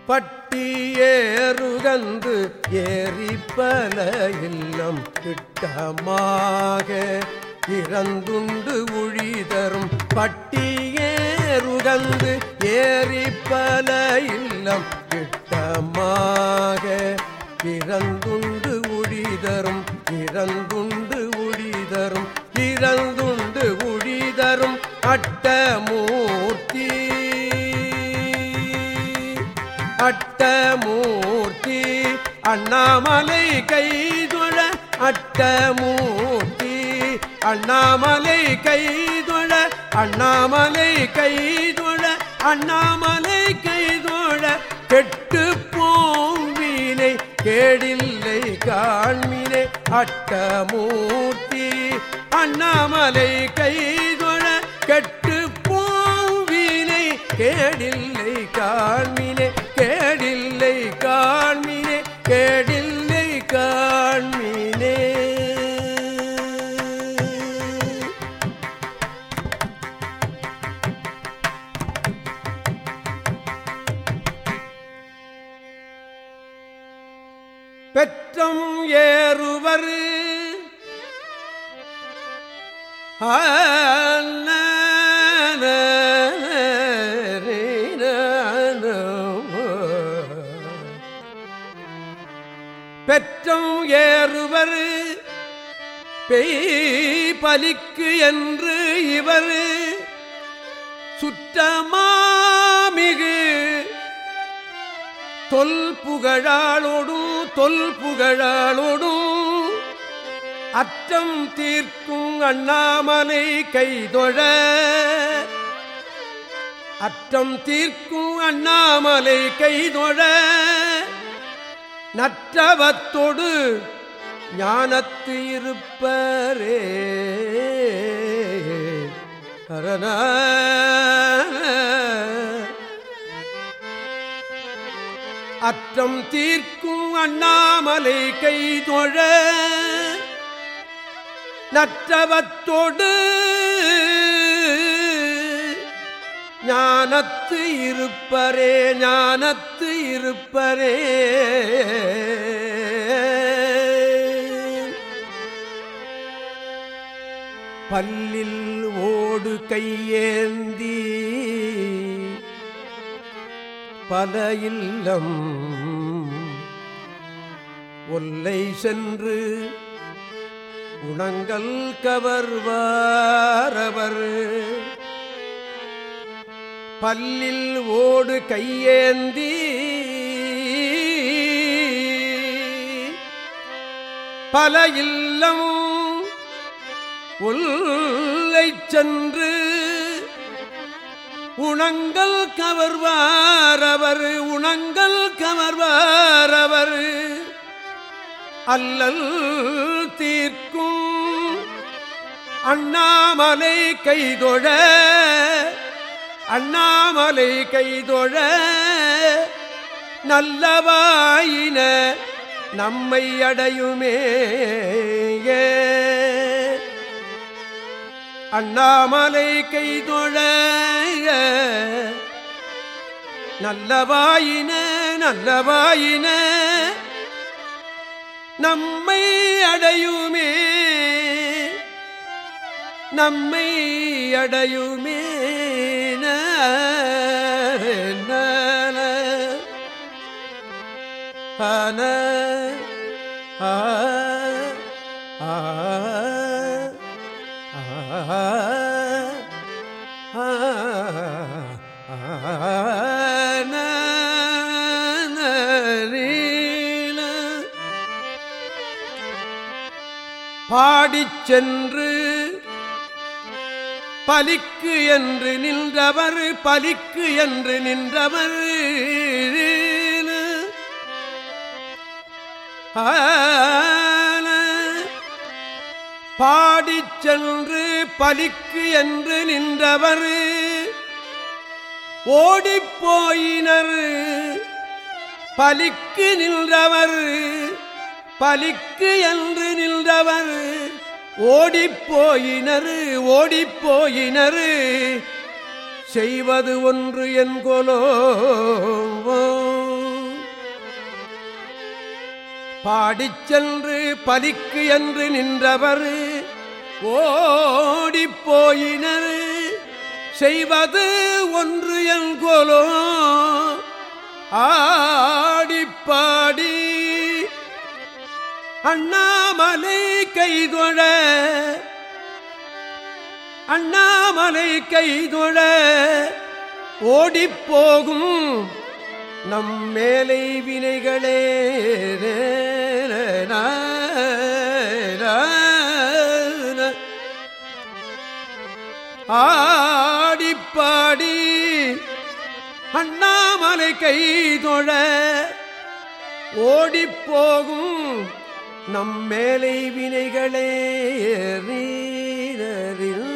பட்டியேறுகந்து ஏறிப்பல இல்லம் திட்டமாக இறந்துண்டு உழிதரும் பட்டியேறுகந்து ஏறிப்பல இல்லம் திட்டமாக இறந்துண்டு உழிதரும் இறந்துண்டு உழிதரும் இறந்துண்டு உழிதரும் அட்டமூர்த்தி அட்டமூர்த்தி அண்ணாமலை கைதொழ அட்டமூர்த்தி அண்ணாமலை கைதொழ அண்ணாமலை கைதொழ அண்ணாமலை கைதொழ கெட்டு போவினை கேடில்லை காண்மினே அட்டமூர்த்தி அண்ணாமலை கைதொழ கெட்டு போவினை கேடில்லை காண்மினே கேடில்லை காண்மினே கேடில்லை காண்மினே பெற்றம் ஏறுவர் பெற்றம் ஏறுவர் பெய் பலிக்கு என்று இவர் சுற்றமாமிகு தொல் புகழாளோடும் தொல் புகழாளோடும் அற்றம் தீர்க்கும் அண்ணாமலை கைதொழ அற்றம் தீர்க்கும் அண்ணாமலை கைதொழ நற்றவத்தொடு ஞானத்து இருப்பரே அரண அற்றம் தீர்க்கும் அண்ணாமலை கைதொழ நற்றவத்தொடு ஞானத்து இருப்பரே ஞானத்து இருப்பரே பல்லில் ஓடு கையேந்தி பல இல்லம் ஒல்லை சென்று குணங்கள் கவர்வாரவர் பல்லில் ஓடு கையேந்தி பல இல்லம் உள்ளை சென்று உணங்கள் கவர்வாரவர் உணங்கள் கவர்வாரவர் அல்லல் தீர்க்கும் அண்ணாமலை கைதொழ அண்ணாமலை கைதொழ நல்லவாயின நம்மை அடையுமே அண்ணாமலை கைதொழ நல்லவாயின நல்லவாயின நம்மை அடையுமே நம்மை அடையுமே ஆன ஆ ஆ பாடிச் சென்று பலிக்கு என்று நின்றவர் பலிக்கு என்று நின்றவர் பாடிச் சென்று பலிக்கு என்று நின்றவர் ஓடிப்போயினர் பலிக்கு நின்றவர் பலிக்கு என்று நின்றவர் ஓடிப்போயினர் ஓடிப்போயினர் செய்வது ஒன்று என்கொலோ பாடிச் சென்று பலிக்கு என்று நின்றவர் ஓடிப் போயினர் செய்வது ஒன்று என்கொலோ ஆடிப்பாடி அண்ணாமலை கைதொழ அண்ணாமலை கைதொழ ஓடிப்போகும் நம் மேலை வினைகளே ஆடிப்பாடி அண்ணாமலை கைதொழ ஓடிப்போகும் நம் மேலை வினைகளே ரீரரில்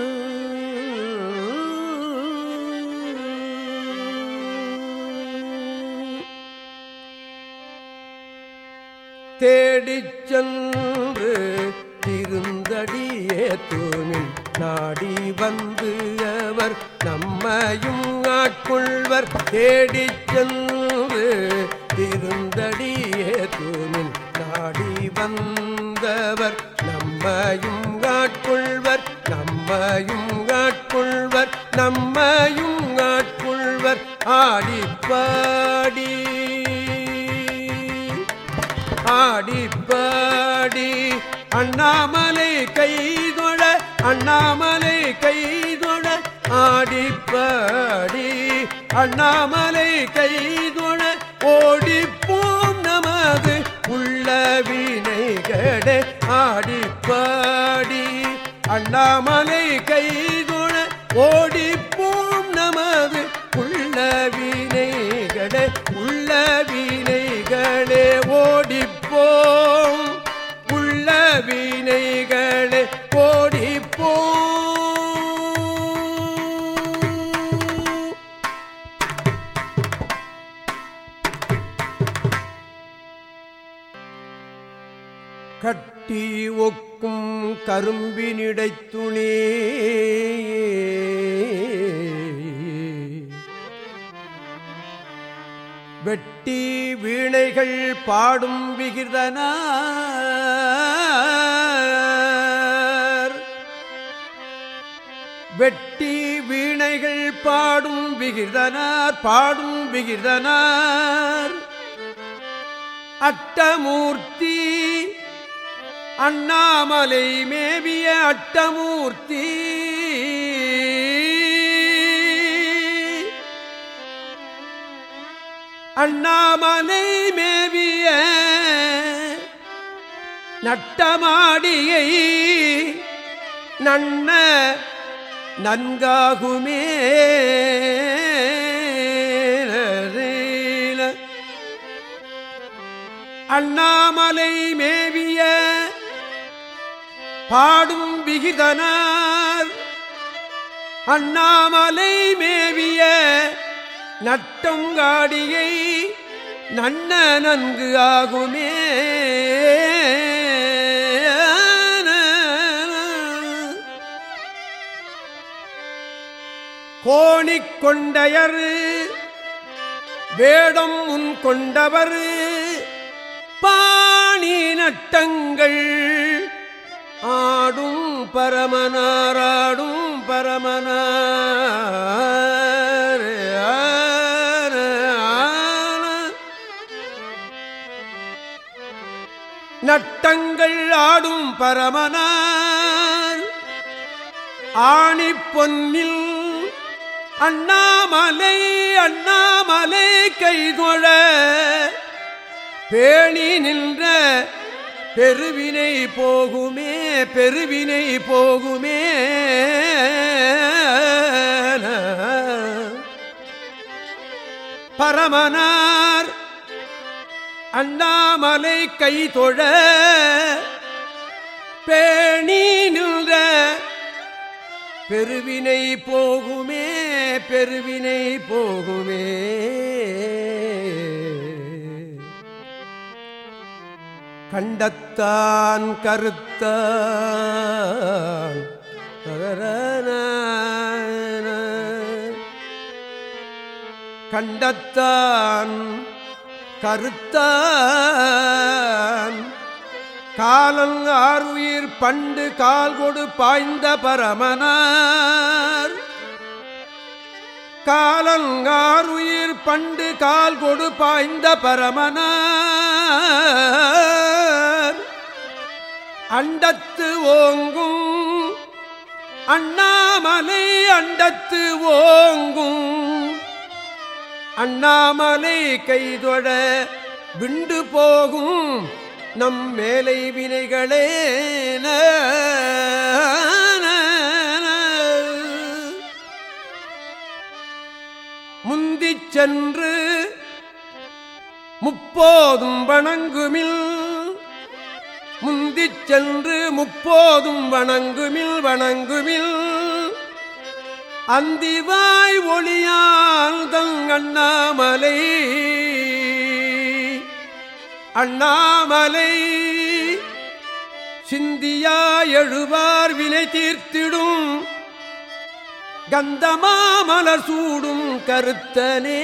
தேடிச் சென்று திருந்தடியே தூணில் நாடி வந்து அவர் நம்மையும் ஆட்கொள்வர் தேடிச் சென்று திருந்தடியே தூணில் நாடி வந்தவர் நம்மையும் ஆட்கொள்வர் நம்மையும் ஆட்கொள்வர் நம்மையும் ஆட்கொள்வர் ஆடிப்பாடி ஆடிப்பாடி அண்ணாமலை கைதொழ அண்ணாமலை கைதொழ ஆடிப்பாடி அண்ணாமலை கைதொழ ஓடிப்போம் நமது உள்ள வினைகளே ஆடிப்பாடி அண்ணாமலை கைதொழ ஓடிப்போம் நமது உள்ள வினைகளே உள்ள வினைகளே ஓடிப்போம் உள்ள வினைகளே ஓடிப்போம் கட்டி ஒக்கும் கரும்பினிடைத் துணி வெட்டி வீணைகள் பாடும் விகிதனார் வெட்டி வீணைகள் பாடும் விகிதனார் பாடும் விகிதனார் அட்டமூர்த்தி அண்ணாமலை மேவிய அட்டமூர்த்தி அண்ணாமலை மேவிய நட்டமாடியை நன்ன நன்காகுமே அண்ணாமலை மேவிய பாடும் விகிதனார் அண்ணாமலை மேவிய நட்டங்காடியை நன்ன நன்கு ஆகுமே கோணிக் கொண்டையர் வேடம் முன் கொண்டவர் பாணி நட்டங்கள் ஆடும் பரமனாராடும் பரமனார் நட்டங்கள் ஆடும் பரமனார் ஆணி பொன்னில் அண்ணாமலை அண்ணாமலை கைதொழ பேணி நின்ற பெருவினை போகுமே பெருவினை போகுமே பரமனார் அண்ணாமலை கை தொழ பேணி நின்ற பெருவினை போகுமே பெருவினை போகுமே கண்டத்தான் கருத்தான் கண்டத்தான் கருத்தான் காலன் ஆறுயிர் பண்டு கால் கொடு பாய்ந்த பரமனார் காலங்காருயிர் பண்டு கால் கொடு பாய்ந்த பரமனார் அண்டத்து ஓங்கும் அண்ணாமலை அண்டத்து ஓங்கும் அண்ணாமலை கைதொட விண்டு போகும் நம் மேலை வினைகளே முந்திச் சென்று முப்போதும் வணங்குமில் முந்திச் சென்று முப்போதும் வணங்குமில் வணங்குமில் அந்திவாய் ஒளியால் தங் அண்ணாமலை அண்ணாமலை சிந்தியா எழுவார் வினை தீர்த்திடும் கந்தமாமலர் சூடும் கருத்தனே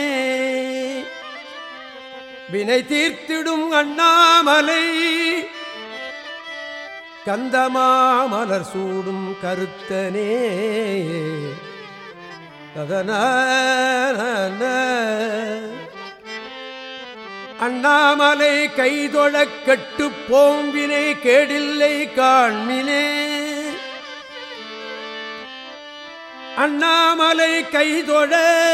வினை தீர்த்திடும் அண்ணாமலை கந்தமாமலர் சூடும் கருத்தனே அதன அண்ணாமலை கைதொழக் கட்டு போம்பினை கேடில்லை காண்மினே அண்ணாமலை கைதொழ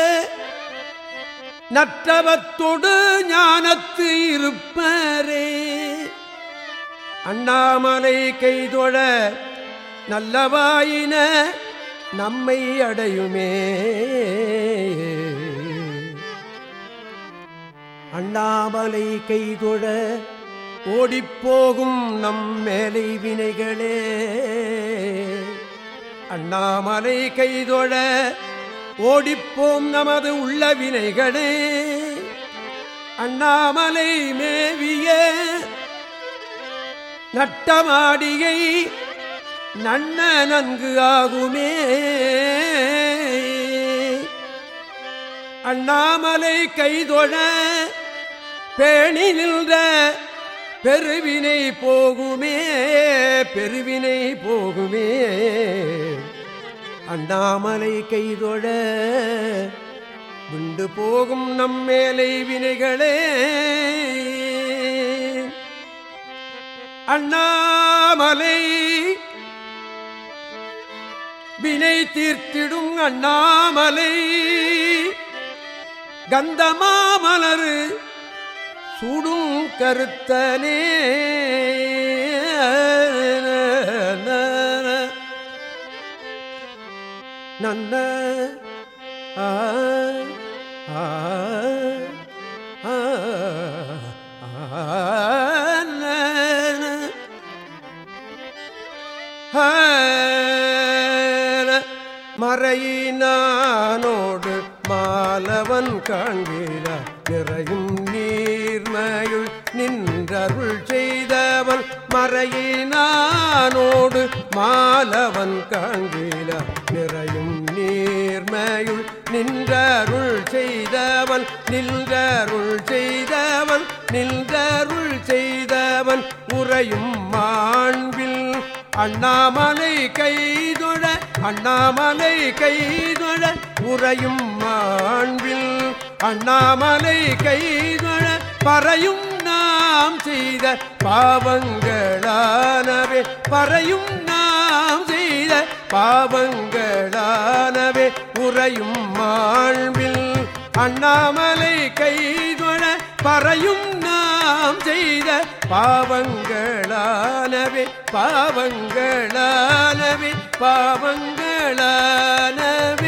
நற்றவத்தொடு ஞானத்து இருப்பரே அண்ணாமலை கைதொழ நல்லவாயின நம்மை அடையுமே அண்ணாமலை கைதொழ ஓடிப்போகும் நம் மேலை வினைகளே அண்ணாமலை கைதொழ ஓடிப்போம் நமது உள்ள வினைகளே அண்ணாமலை மேவிய நட்டமாடியை நன்ன நன்கு ஆகுமே அண்ணாமலை கைதொழ பேணி நின்ற பெருவினை போகுமே பெருவினை போகுமே அண்ணாமலை கைதொழ விண்டு போகும் நம்மேலை வினைகளே அண்ணாமலை வினை தீர்த்திடும் அண்ணாமலை கந்தமாமலரு சுடும் கருத்தனே நன்ன ஆ ஆ ஆ மறையினானோடு மாலவன் காண்கிற நிறையும் நீர்மையுள் நின்றருள் செய்தவன் மறையினானோடு மாலவன் காண்கிற நிறையும் நீர்மையுள் நின்றருள் செய்தவன் நின்றருள் செய்தவன் நின்றருள் செய்தவன் உறையும் மாண்பில் அண்ணாமலை கைதொழ அண்ணாமலை கைதொழ உறையும் மாண்பில் அண்ணாமலை கைதொழ பறையும் நாம் செய்த பாவங்களானவே பறையும் நாம் செய்த பாவங்களானவே உறையும் மாண்பில் அண்ணாமலை கைதொழ பறையும் நாம் செய்த பாவங்களானவே பாவங்களானவே பாவங்களானவே